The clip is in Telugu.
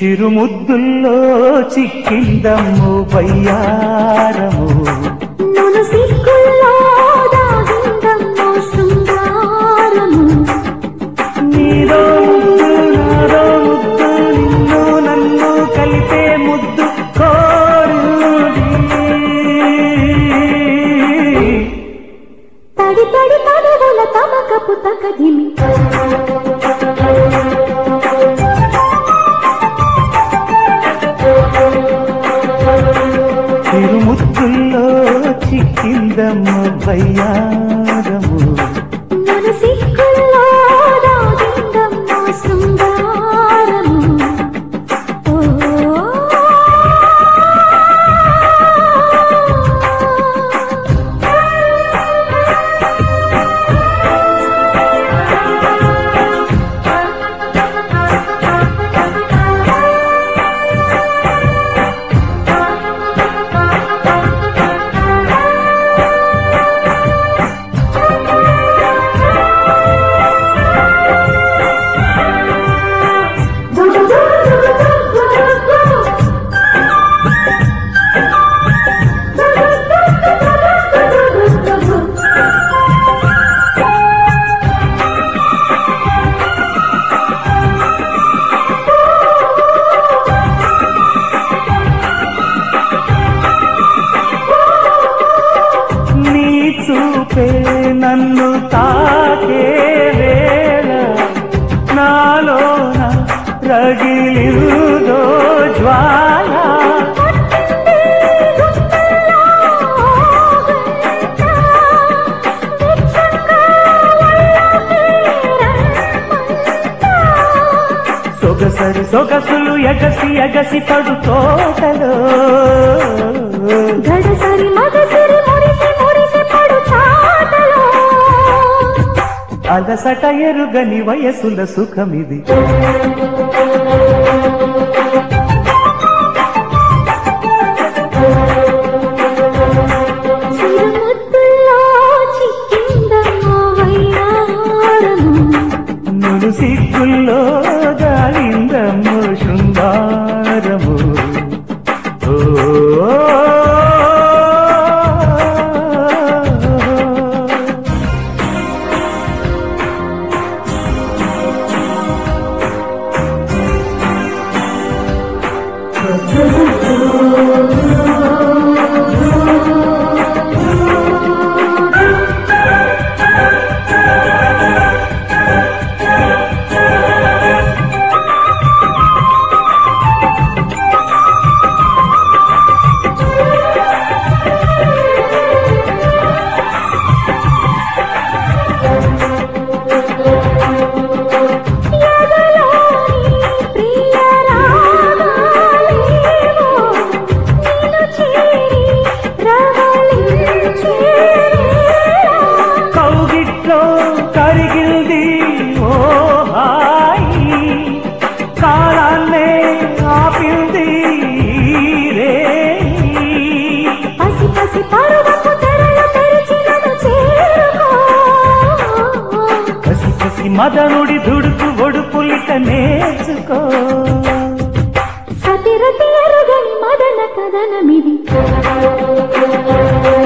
చిరుముద్దుల్లో చిక్కిందమ్ము బయ్యారము నన్ను సిగ్గుల్లో దాగిందమ్మో శృంగారము నీలో ముద్దు నాలో ముద్దు నిన్ను నన్ను కలిపే ముద్దు కోరుది తడి తడి తడవుల తమకపు తకదిమి చిరుముద్దుల్లో చిక్కిందమ్ము బయ్యారము నన్ను సిగ్గుల్లో దాగిందమ్మో శృంగారము నీ చూపే నన్ను తాకే వేళ నాలోన రగిలిందో జ్వాల సొగసరి సొగసులు ఎగసి ఎగసి పడు తోటలో గడసరి మగసిరి మురిసి మురిసి పడు చాటలో అలసట ఎరుగని వయసుల సుఖమిది చిరుముద్దుల్లో చిక్కిందమ్మో వయ్యారము నును సిగ్గుల్లో దాలిందమ్ము శృంగారము ఓ ఎదలోని ప్రియ రాగాలేవో నిన్ను చేరి రవళించేవేళ కౌగిట్లో కరిగిల్ది ఓ హాయి కాలాన్నే ఆపింది రే పసి పసి పరువపు తెరలు తెరిచినను చేరుకో కసి కసి మదనుడి దుడుకు ఒడుపులిక నేర్చుకో సతిరతి ఎరుగని మదన కదనమిది